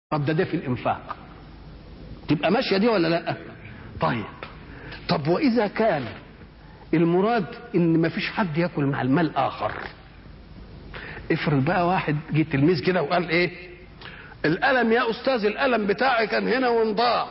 طب ده ده في الانفاق تبقى ماشيه دي ولا لا طيب طب واذا كان المراد ان ما فيش حد ياكل مع المال اخر افرض بقى واحد جه تلميذ كده وقال ايه القلم يا استاذ القلم بتاعي كان هنا وانضاع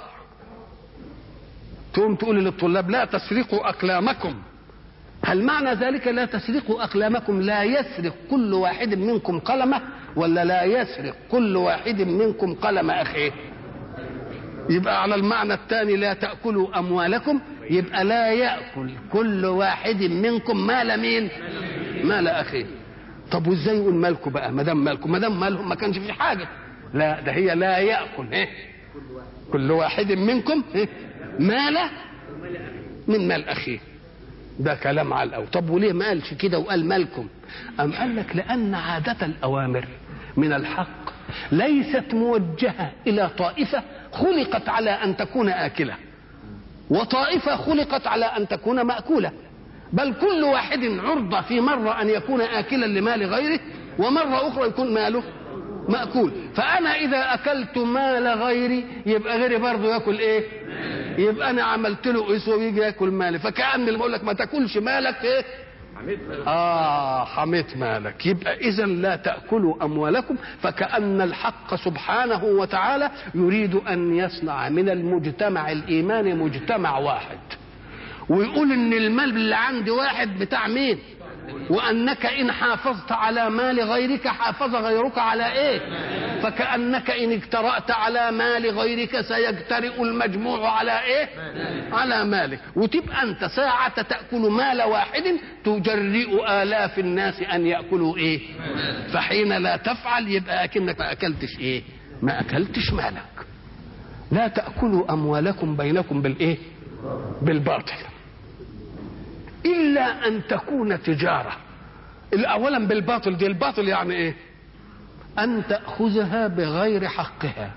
تقوم تقول للطلاب لا تسرقوا اقلامكم هل معنى ذلك لا تسرقوا اقلامكم لا يسرق كل واحد منكم قلمه ولا لا يسرق كل واحد منكم قلم اخيه يبقى على المعنى الثاني لا تاكلوا اموالكم يبقى لا ياكل كل واحد منكم مال مين مال اخيه طب وازاي يقول مالكم بقى ما دام مالكم ما دام مالهم ما كانش في حاجه لا ده هي لا ياكل ايه كل واحد منكم إيه؟ مال من مال اخيه ده كلام على الاول طب وليه ما قالش كده وقال مالكم ام قال لك لان عاده الاوامر من الحق ليست موجهه الى طائفه خلقت على ان تكون اكله وطائفه خلقت على ان تكون ماكوله بل كل واحد عرضه في مره ان يكون اكلا لمال غيره ومره اخرى يكون ماله ماكول فانا اذا اكلت مال غيري يبقى غيري برضه ياكل ايه يبقى انا عملت له اسوه ويجي ياكل مالي فكان اللي بقول لك ما تاكلش مالك ايه اه حميت مالك يبقى اذا لا تاكلوا اموالكم فكان الحق سبحانه وتعالى يريد ان يصنع من المجتمع الايماني مجتمع واحد ويقول ان المال اللي عند واحد بتاع مين وانك ان حافظت على مال غيرك حافظ غيرك على ايه فكانك ان اجترات على مال غيرك سيجترئ المجموع على ايه على مالك وتبقى انت ساعة تأكل مال واحد تجرئ آلاف الناس أن يأكلوا إيه فحين لا تفعل يبقى أكنك ما أكلتش إيه ما أكلتش مالك لا تأكلوا أموالكم بينكم بالإيه بالباطل إلا أن تكون تجارة أولا بالباطل دي الباطل يعني إيه أن تأخذها بغير حقها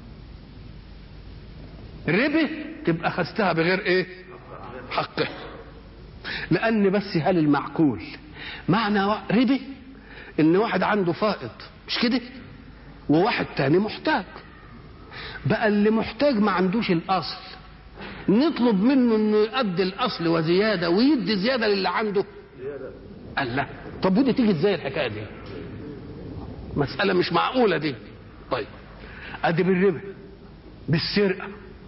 ربه تبقى أخذتها بغير إيه حقها لأن بس هل المعقول معنى ربه إن واحد عنده فائض مش كده وواحد تاني محتاج بقى اللي محتاج ما عندوش الأصل نطلب منه انه يؤدي الاصل وزياده ويدي زياده للي عنده قال لا طب ودي تيجي ازاي الحكايه دي مساله مش معقوله دي طيب ادي بالربا بالسرقه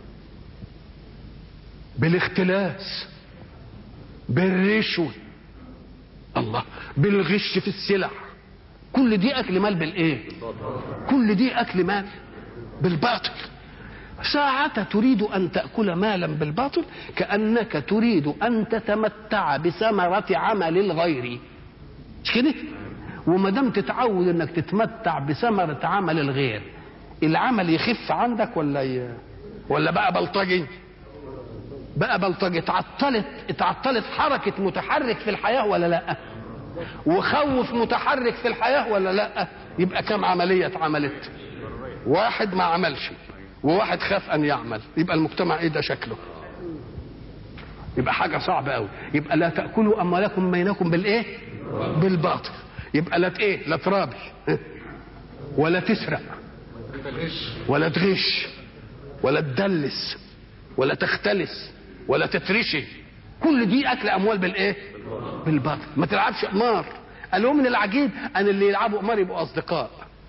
بالاختلاس بالرشوه الله بالغش في السلع كل دي اكل مال بالايه كل دي اكل مال بالباطل ساعة تريد أن تأكل مالا بالباطل كأنك تريد أن تتمتع بثمرة عمل الغير مش كده؟ وما دام تتعود انك تتمتع بثمرة عمل الغير العمل يخف عندك ولا ي... ولا بقى بلطجي؟ بقى بلطجي اتعطلت اتعطلت حركة متحرك في الحياة ولا لا؟ وخوف متحرك في الحياة ولا لا؟ يبقى كم عملية اتعملت؟ واحد ما عملش وواحد خاف ان يعمل يبقى المجتمع ايه ده شكله يبقى حاجه صعبه قوي يبقى لا تاكلوا اموالكم بينكم بالايه بالباطل يبقى لا ايه لا ترابي ولا تسرق ولا تغش ولا تدلس ولا تختلس ولا تترشي كل دي اكل اموال بالايه بالباطل ما تلعبش قمار قالوا من العجيب ان اللي يلعبوا قمار يبقوا اصدقاء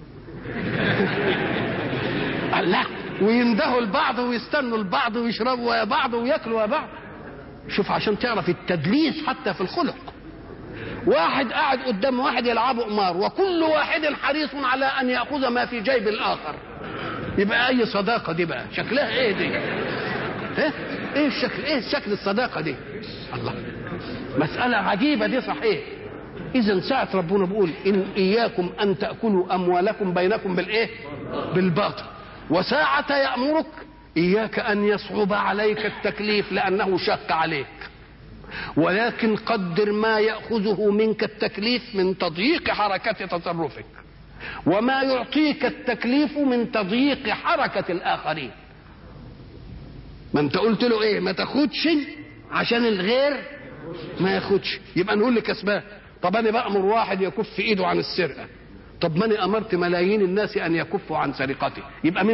الله ويندهوا لبعض ويستنوا لبعض ويشربوا ويا بعض وياكلوا ويا بعض شوف عشان تعرف التدليس حتى في الخلق واحد قاعد قدام واحد يلعبوا قمار وكل واحد حريص على ان ياخذ ما في جيب الاخر يبقى اي صداقه دي بقى شكلها ايه دي ايه ايه الشكل ايه شكل الصداقه دي الله مساله عجيبه دي صحيح اذا ساعه ربنا بيقول ان اياكم ان تاكلوا اموالكم بينكم بالايه بالباطل وساعة يأمرك إياك أن يصعب عليك التكليف لأنه شق عليك ولكن قدر ما يأخذه منك التكليف من تضييق حركة تصرفك وما يعطيك التكليف من تضييق حركة الآخرين ما انت قلت له ايه ما تاخدش عشان الغير ما ياخدش يبقى نقول لكسبان طب انا بامر واحد يكف ايده عن السرقه طب ما انا امرت ملايين الناس ان يكفوا عن سرقته يبقى